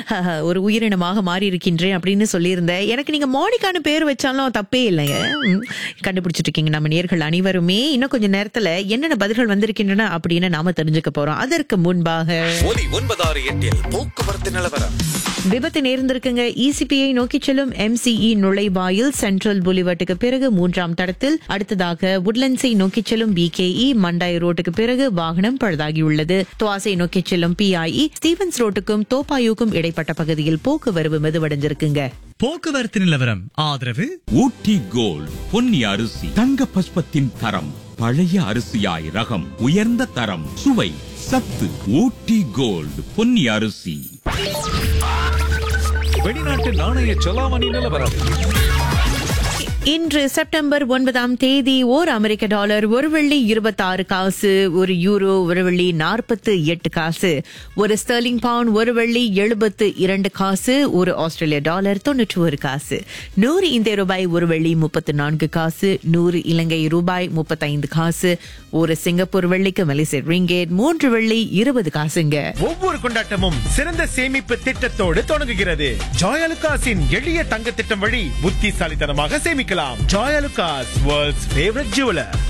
ஒரு உயிரினமாக மாறி இருக்கின்றேன் அப்படின்னு சொல்லியிருந்தேன் எனக்கு நீங்க மோனிகான்னு பேர் வச்சாலும் தப்பே இல்லைங்க ம், கண்டுபிடிச்சிட்டு இருக்கீங்க நம்ம நேர்கள் அனைவருமே இன்னும் கொஞ்ச நேரத்துல என்னென்ன பதில்கள் வந்திருக்கின்றன அப்படின்னு நாம தெரிஞ்சுக்க போறோம் அதற்கு முன்பாக ஒலி ஒன்பதாறு எட்டில் போக்குவரத்து நிலவரம் விபத்து நேர்ந்திருக்குங்க இசிபியை நோக்கி செல்லும் எம்சிஇ நுழைவாயில் சென்ட்ரல் புலிவட்டுக்கு பிறகு மூன்றாம் தடத்தில் அடுத்ததாக உட்லண்ட்ஸை நோக்கி செல்லும் பிகேஇ மண்டாய் ரோட்டுக்கு பிறகு வாகனம் பழுதாகியுள்ளது துவாசை நோக்கி செல்லும் பிஐஇ ஸ்டீவன்ஸ் ரோட்டுக்கும் தோப்பாயுக்கும் இடைப்பட்ட பகுதியில் போக்குவரவு மெதுவடைஞ்சிருக்குங்க போக்குவரத்து நிலவரம் ஆதரவு ஊட்டி கோல்ட் பொன்னி அரிசி தங்க பஸ்பத்தின் தரம் பழைய அரிசியாய் ரகம் உயர்ந்த தரம் சுவை சத்து ஊட்டி கோல்ட் பொன்னி அரிசி வெளிநாட்டு நாணய செலாவணி நிலவரம் இன்று செப்டம்பர் ஒன்பதாம் தேதி ஓர் அமெரிக்க டாலர் ஒரு வெள்ளி இருபத்தாறு காசு ஒரு யூரோ ஒரு வெள்ளி நாற்பத்து எட்டு காசு ஒரு ஸ்டெர்லிங் பவுண்ட் ஒரு வெள்ளி எழுபத்து இரண்டு காசு ஒரு ஆஸ்திரேலிய டாலர் தொன்னூற்றி ஒரு காசு நூறு இந்திய ரூபாய் ஒரு வெள்ளி முப்பத்து நான்கு காசு நூறு இலங்கை ரூபாய் முப்பத்தைந்து காசு ஒரு சிங்கப்பூர் வெள்ளிக்கு மலேசிய ரிங்கேட் மூன்று வெள்ளி இருபது காசுங்க ஒவ்வொரு கொண்டாட்டமும் சிறந்த சேமிப்பு திட்டத்தோடு தொடங்குகிறது ஜாயலுகாஸின் எளிய தங்க திட்டம் வழி புத்திசாலித்தனமாக சேமிக்கலாம் ஜாயலுகாஸ் வேர்ல்ட்ஸ் ஃபேவரட் ஜுவலர்